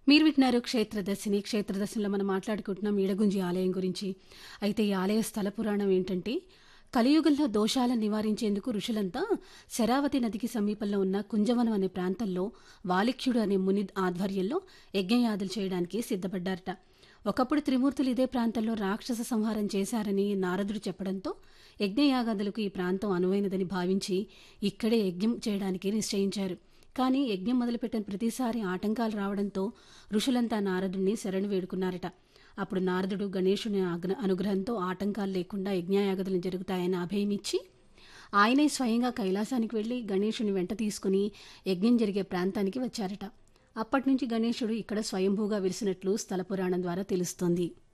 మీరు వింటున్నారు క్షేత్రదర్శిని క్షేత్రదర్శినిలో మనం మాట్లాడుకుంటున్నాం ఈడగుంజి ఆలయం గురించి అయితే ఈ ఆలయ స్థల పురాణం ఏంటంటే కలియుగంలో దోషాలను నివారించేందుకు ఋషులంతా శరావతి నదికి సమీపంలో ఉన్న కుంజవనం అనే ప్రాంతంలో వాలిక్యుడు అనే ముని ఆధ్వర్యంలో యజ్ఞయాదులు చేయడానికి సిద్ధపడ్డారట ఒకప్పుడు త్రిమూర్తులు ఇదే ప్రాంతంలో రాక్షస సంహారం చేశారని నారదుడు చెప్పడంతో యజ్ఞయాగాదులకు ఈ ప్రాంతం అనువైనదని భావించి ఇక్కడే యజ్ఞం చేయడానికి నిశ్చయించారు కానీ యజ్ఞం మొదలుపెట్టిన ప్రతిసారి ఆటంకాలు రావడంతో ఋషులంతా నారదుడిని శరణు వేడుకున్నారట అప్పుడు నారదుడు గణేశుని ఆగ్న- అనుగ్రహంతో ఆటంకాలు లేకుండా యజ్ఞయాగదులు జరుగుతాయని అభయమిచ్చి ఆయనే స్వయంగా కైలాసానికి వెళ్లి గణేశుని వెంట తీసుకుని యజ్ఞం జరిగే ప్రాంతానికి వచ్చారట అప్పటి నుంచి గణేశుడు ఇక్కడ స్వయంభూగా వెలిసినట్లు స్థల పురాణం ద్వారా తెలుస్తోంది